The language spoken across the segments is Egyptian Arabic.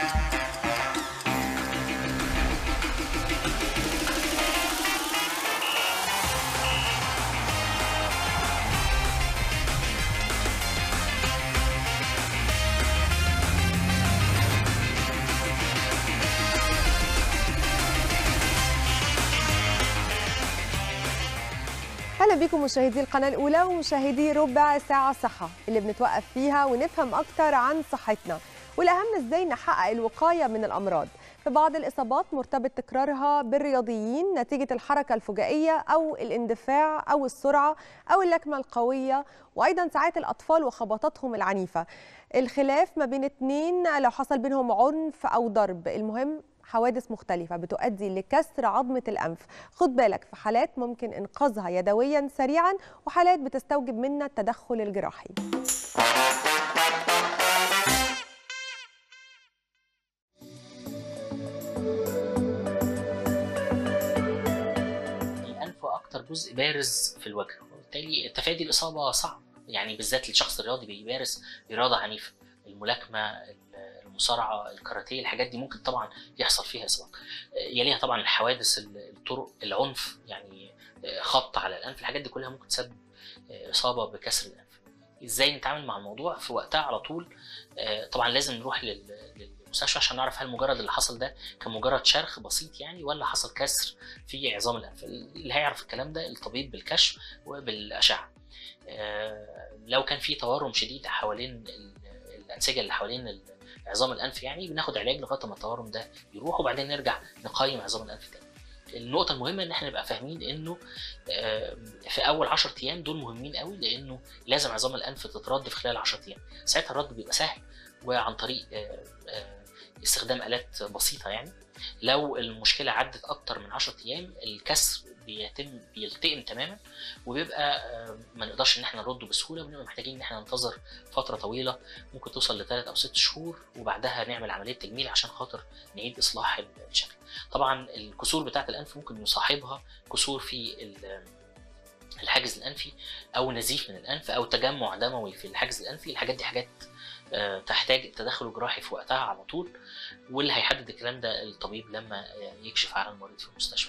اهلا بكم مشاهدي القناه الاولى ومشاهدي ربع ساعه صحه اللي بنتوقف فيها ونفهم اكتر عن صحتنا والاهم ازاي نحقق الوقايه من الامراض في بعض الاصابات مرتبط تكرارها بالرياضيين نتيجه الحركه الفجائيه او الاندفاع او السرعه او اللكمه القويه وايضا ساعات الاطفال وخبطاتهم العنيفه الخلاف ما بين اتنين لو حصل بينهم عنف او ضرب المهم حوادث مختلفة بتؤدي لكسر عظمة الأنف خد بالك في حالات ممكن إنقاذها يدويا سريعا وحالات بتستوجب منا التدخل الجراحي الانف اكتر جزء بارز في الوجه وبالتالي تفادي الاصابه صعب يعني بالذات للشخص الرياضي بيمارس رياضه عنيفه الملاكمه المصارعه الكاراتيه الحاجات دي ممكن طبعا يحصل فيها اصابات يليها طبعا الحوادث الطرق العنف يعني خبط على الانف الحاجات دي كلها ممكن تسبب اصابه بكسر الانف ازاي نتعامل مع الموضوع في وقتها على طول طبعا لازم نروح للمستشفى عشان نعرف هل مجرد اللي حصل ده كان مجرد شرخ بسيط يعني ولا حصل كسر في عظام الانف اللي هيعرف الكلام ده الطبيب بالكشف وبالاشعه لو كان في تورم شديد حوالين الانسجه اللي حوالين عظام الانف يعني بناخد علاج لغايه ما التورم ده يروح وبعدين نرجع نقيم عظام الانف تاني النقطه المهمه ان احنا نبقى فاهمين انه في اول 10 ايام دول مهمين قوي لانه لازم عظام الانف تترد في خلال 10 ايام ساعتها الرد بيبقى سهل وعن طريق استخدام الات بسيطه يعني لو المشكله عدت اكتر من 10 ايام الكسر بيتم بيلتئم تماما وبيبقى ما نقدرش ان احنا نرده بسهوله وبنبقى محتاجين ان احنا ننتظر فتره طويله ممكن توصل لثلاث او ست شهور وبعدها نعمل عمليه تجميل عشان خاطر نعيد اصلاح الشكل. طبعا الكسور بتاعه الانف ممكن يصاحبها كسور في الحاجز الانفي او نزيف من الانف او تجمع دموي في الحاجز الانفي الحاجات دي حاجات تحتاج التدخل الجراحي في وقتها على طول واللي هيحدد الكلام ده الطبيب لما يكشف على المريض في المستشفى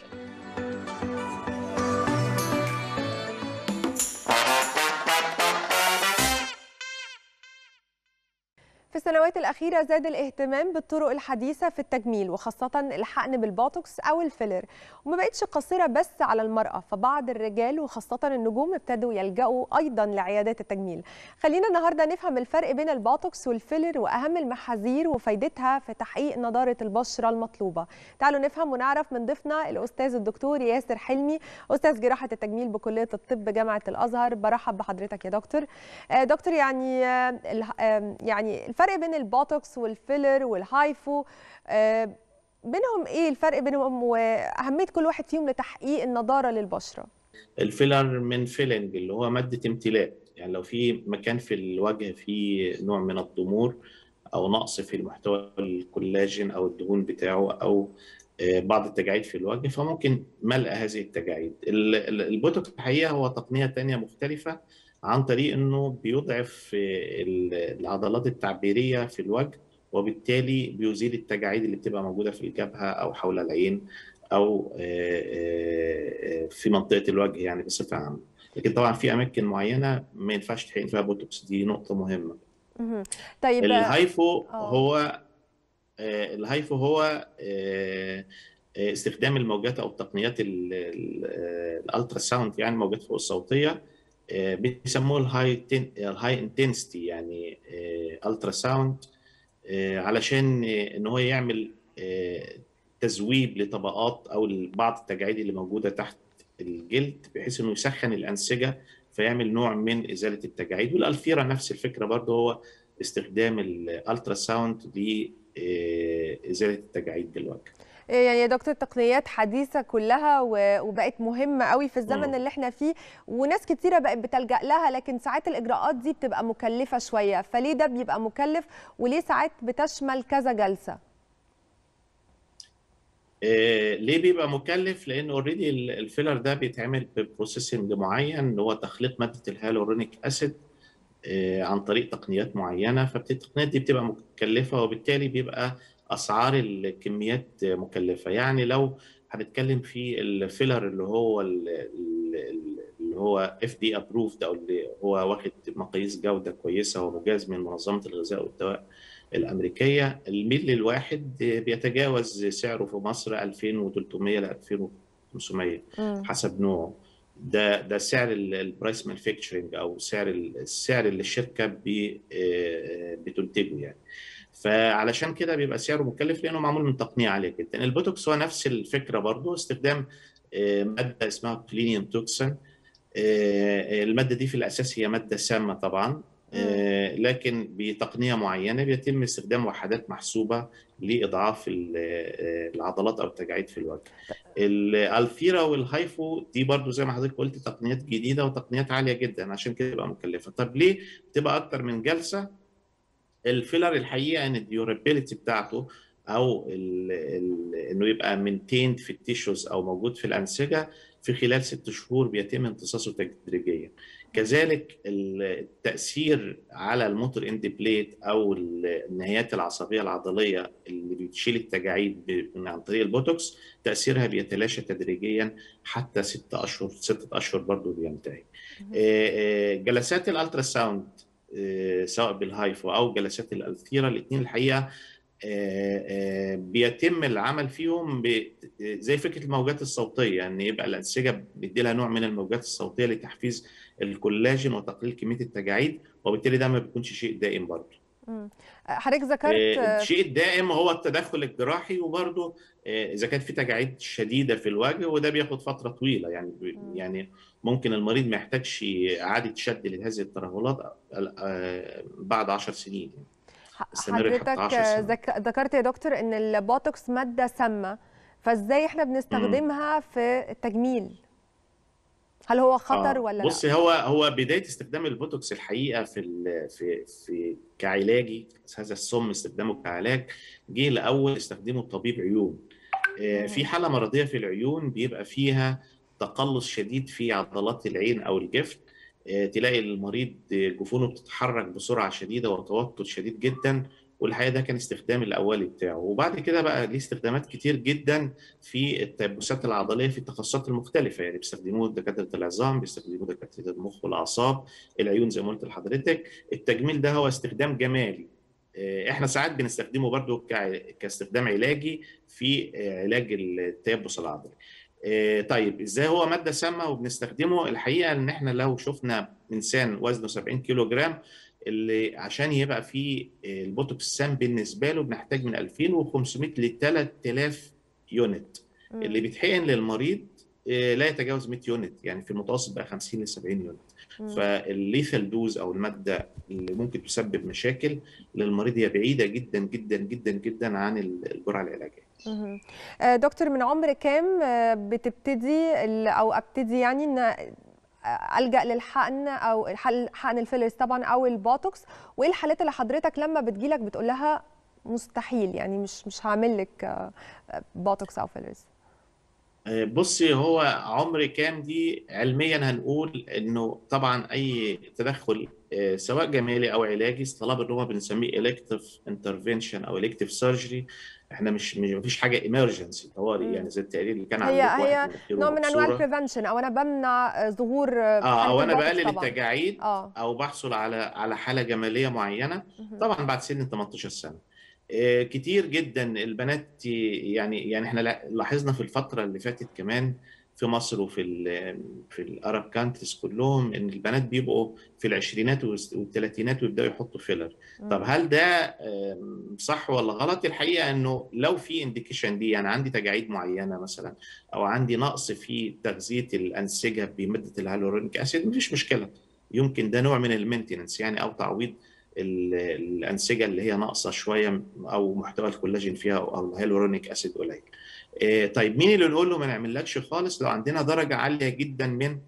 في السنوات الأخيرة زاد الاهتمام بالطرق الحديثة في التجميل وخاصة الحقن بالبوتوكس أو الفيلر وما بقتش قصيرة بس على المرأة فبعض الرجال وخاصة النجوم ابتدوا يلجأوا أيضا لعيادات التجميل خلينا النهاردة نفهم الفرق بين البوتوكس والفيلر وأهم المحاذير وفايدتها في تحقيق نضارة البشرة المطلوبة تعالوا نفهم ونعرف من ضيفنا الأستاذ الدكتور ياسر حلمي أستاذ جراحة التجميل بكلية الطب جامعة الأزهر برحب بحضرتك يا دكتور دكتور يعني يعني الفرق بين البوتوكس والفيلر والهايفو بينهم ايه الفرق بينهم واهميه كل واحد فيهم لتحقيق النضاره للبشره الفيلر من فيلنج اللي هو ماده امتلاء يعني لو في مكان في الوجه فيه نوع من الضمور او نقص في المحتوى الكولاجين او الدهون بتاعه او بعض التجاعيد في الوجه فممكن ملء هذه التجاعيد البوتوكس الحقيقه هو تقنيه تانية مختلفه عن طريق انه بيضعف العضلات التعبيريه في الوجه وبالتالي بيزيل التجاعيد اللي بتبقى موجوده في الجبهه او حول العين او في منطقه الوجه يعني بصفه عامه لكن طبعا في اماكن معينه ما ينفعش تحقن فيها بوتوكس دي نقطه مهمه طيب الهايفو هو الهايفو هو استخدام الموجات او التقنيات الالترا ساوند يعني الموجات فوق الصوتيه بيسموه الهاي الهاي انتنسيتي يعني الترا ساوند علشان ان هو يعمل تذويب لطبقات او بعض التجاعيد اللي موجوده تحت الجلد بحيث انه يسخن الانسجه فيعمل نوع من ازاله التجاعيد والالفيرا نفس الفكره برضه هو استخدام الالترا ساوند لازاله التجاعيد بالوجه يعني يا دكتور تقنيات حديثة كلها وبقت مهمة قوي في الزمن اللي احنا فيه وناس كتيرة بقت بتلجأ لها لكن ساعات الإجراءات دي بتبقى مكلفة شوية فليه ده بيبقى مكلف وليه ساعات بتشمل كذا جلسة؟ إيه ليه بيبقى مكلف؟ لأن اوريدي الفيلر ده بيتعمل ببروسيسنج معين هو تخليط مادة الهالورونيك أسيد إيه عن طريق تقنيات معينة فالتقنيات دي بتبقى مكلفة وبالتالي بيبقى اسعار الكميات مكلفه يعني لو هنتكلم في الفيلر اللي هو اللي هو اف دي ابروفد او اللي هو واخد مقاييس جوده كويسه ومجاز من منظمه الغذاء والدواء الامريكيه الميل الواحد بيتجاوز سعره في مصر 2300 ل 2500 حسب نوعه ده ده سعر البرايس مانيفاكتشرنج او سعر السعر اللي الشركه بتنتجه يعني فعلشان كده بيبقى سعره مكلف لانه معمول من تقنيه عاليه جدا البوتوكس هو نفس الفكره برضه استخدام ماده اسمها بلينيوم توكسين الماده دي في الاساس هي ماده سامه طبعا لكن بتقنيه معينه بيتم استخدام وحدات محسوبه لاضعاف العضلات او التجاعيد في الوجه. الالفيرا والهايفو دي برضو زي ما حضرتك قلت تقنيات جديده وتقنيات عاليه جدا عشان كده تبقى مكلفه. طب ليه بتبقى اكتر من جلسه؟ الفيلر الحقيقه ان الديورابيلتي بتاعته او ال ال انه يبقى مينتيند في التيشوز او موجود في الانسجه في خلال ست شهور بيتم امتصاصه تدريجيا. كذلك التاثير على الموتور اند بليت او النهايات العصبيه العضليه اللي بتشيل التجاعيد عن طريق البوتوكس تاثيرها بيتلاشى تدريجيا حتى ست اشهر ستة اشهر برضه بينتهي. جلسات الالترا ساوند سواء بالهايفو او جلسات الالثيرا الاثنين الحقيقه بيتم العمل فيهم زي فكره الموجات الصوتيه ان يعني يبقى الانسجه بيدي لها نوع من الموجات الصوتيه لتحفيز الكولاجين وتقليل كميه التجاعيد وبالتالي ده ما بيكونش شيء دائم برضه. حضرتك ذكرت الشيء الدائم هو التدخل الجراحي وبرضه اذا كانت في تجاعيد شديده في الوجه وده بياخد فتره طويله يعني يعني ممكن المريض ما يحتاجش اعاده شد لهذه الترهلات بعد 10 سنين حضرتك ذكرت يا دكتور ان البوتوكس ماده سامه فازاي احنا بنستخدمها في التجميل هل هو خطر آه. ولا بص لا؟ هو هو بدايه استخدام البوتوكس الحقيقه في في في كعلاجي هذا السم استخدامه كعلاج جه الاول استخدمه طبيب عيون آه في حاله مرضيه في العيون بيبقى فيها تقلص شديد في عضلات العين او الجفن آه تلاقي المريض جفونه بتتحرك بسرعه شديده وتوتر شديد جدا والحقيقه ده كان استخدام الاولي بتاعه وبعد كده بقى ليه استخدامات كتير جدا في التيبسات العضليه في التخصصات المختلفه يعني بيستخدموه دكاتره العظام بيستخدموه دكاتره المخ والاعصاب العيون زي ما قلت لحضرتك التجميل ده هو استخدام جمالي احنا ساعات بنستخدمه برضو كاستخدام علاجي في علاج التيبس العضلي طيب ازاي هو ماده سامه وبنستخدمه الحقيقه ان احنا لو شفنا انسان وزنه 70 كيلو جرام اللي عشان يبقى فيه البوتوكس سام بالنسبه له بنحتاج من 2500 ل 3000 يونت م. اللي بيتحقن للمريض لا يتجاوز 100 يونت يعني في المتوسط بقى 50 ل 70 يونت فالليثال دوز او الماده اللي ممكن تسبب مشاكل للمريض هي بعيده جدا جدا جدا جدا عن الجرعه العلاجيه دكتور من عمر كام بتبتدي او ابتدي يعني ان الجا للحقن او حقن الفيلرز طبعا او البوتوكس وايه الحالات اللي حضرتك لما بتجيلك بتقول لها مستحيل يعني مش مش هعمل لك بوتوكس او فيلرز بصي هو عمر كام دي علميا هنقول انه طبعا اي تدخل سواء جمالي او علاجي طالما اللي هو بنسميه الكتيف انترفنشن او الكتيف سيرجري احنا مش مش مفيش حاجه ايمرجنسي طوارئ يعني زي التقرير اللي كان هي هي نوع من انواع البريفنشن او انا بمنع ظهور اه او انا بقلل التجاعيد آه. او بحصل على على حاله جماليه معينه طبعا بعد سن 18 سنه آه كتير جدا البنات يعني يعني احنا لاحظنا في الفتره اللي فاتت كمان في مصر وفي ال في الارب كانتريز كلهم ان البنات بيبقوا في العشرينات والثلاثينات ويبداوا يحطوا فيلر طب هل ده صح ولا غلط الحقيقه انه لو في انديكيشن دي يعني عندي تجاعيد معينه مثلا او عندي نقص في تغذيه الانسجه بماده الهالورونيك اسيد مفيش مشكله يمكن ده نوع من المينتننس يعني او تعويض الانسجه اللي هي ناقصه شويه او محتوى الكولاجين فيها او الهيلورونيك اسيد قليل. طيب مين اللي نقول له ما نعملكش خالص لو عندنا درجه عاليه جدا من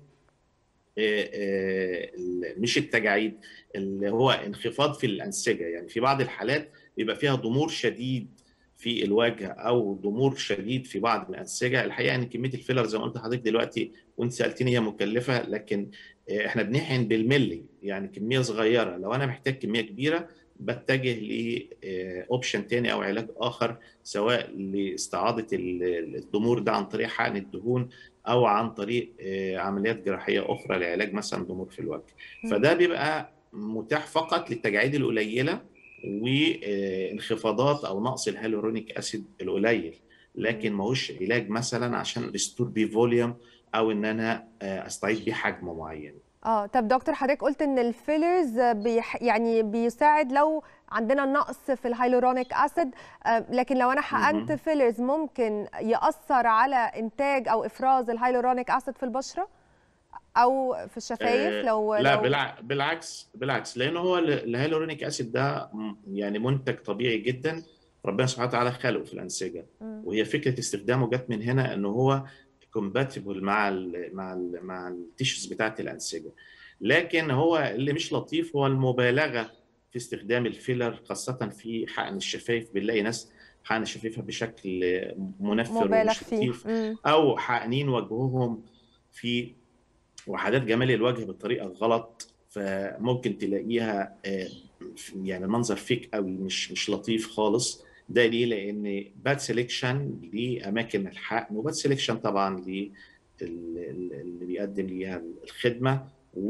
مش التجاعيد اللي هو انخفاض في الانسجه يعني في بعض الحالات بيبقى فيها ضمور شديد في الوجه او ضمور شديد في بعض الانسجه الحقيقه ان كميه الفيلر زي ما قلت لحضرتك دلوقتي وانت سالتني هي مكلفه لكن احنا بنحقن بالملي يعني كميه صغيره لو انا محتاج كميه كبيره بتجه لاوبشن تاني او علاج اخر سواء لاستعاضه الضمور ده عن طريق حقن الدهون او عن طريق عمليات جراحيه اخرى لعلاج مثلا ضمور في الوجه فده بيبقى متاح فقط للتجاعيد القليله وانخفاضات او نقص الهيالورونيك اسيد القليل لكن ماهوش علاج مثلا عشان ريستور بيه فوليوم او ان انا استعيد بيه حجم معين اه طب دكتور حضرتك قلت ان الفيلرز بيح يعني بيساعد لو عندنا نقص في الهيالورونيك اسيد آه لكن لو انا حقنت فيلرز ممكن ياثر على انتاج او افراز الهيالورونيك اسيد في البشره او في الشفايف آه لو لا لو بالع... بالعكس بالعكس لان هو الهيالورونيك اسيد ده يعني منتج طبيعي جدا ربنا سبحانه وتعالى خلقه في الانسجه م. وهي فكره استخدامه جت من هنا ان هو كومباتبل مع ال مع ال مع التيشوز بتاعت الانسجه لكن هو اللي مش لطيف هو المبالغه في استخدام الفيلر خاصه في حقن الشفايف بنلاقي ناس حقن شفايفها بشكل منفر ومش لطيف او حقنين وجههم في وحدات جمال الوجه بالطريقه الغلط فممكن تلاقيها يعني منظر فيك قوي مش مش لطيف خالص ده ليه؟ لان باد سelection لاماكن الحقن وباد سelection طبعا اللي بيقدم ليها الخدمه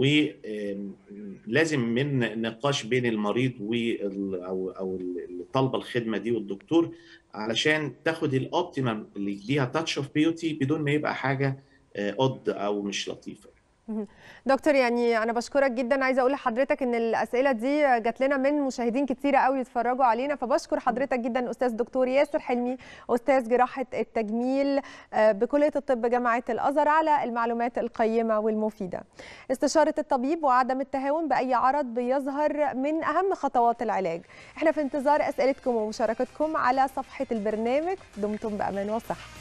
ولازم من نقاش بين المريض وال او او اللي طالبه الخدمه دي والدكتور علشان تاخد الاوبتيمم اللي يديها تاتش اوف بيوتي بدون ما يبقى حاجه اود او مش لطيفه دكتور يعني انا بشكرك جدا عايزه اقول لحضرتك ان الاسئله دي جات لنا من مشاهدين كتيره قوي يتفرجوا علينا فبشكر حضرتك جدا استاذ دكتور ياسر حلمي استاذ جراحه التجميل بكليه الطب جامعه الازهر على المعلومات القيمه والمفيده استشاره الطبيب وعدم التهاون باي عرض بيظهر من اهم خطوات العلاج احنا في انتظار اسئلتكم ومشاركتكم على صفحه البرنامج دمتم بامان وصحه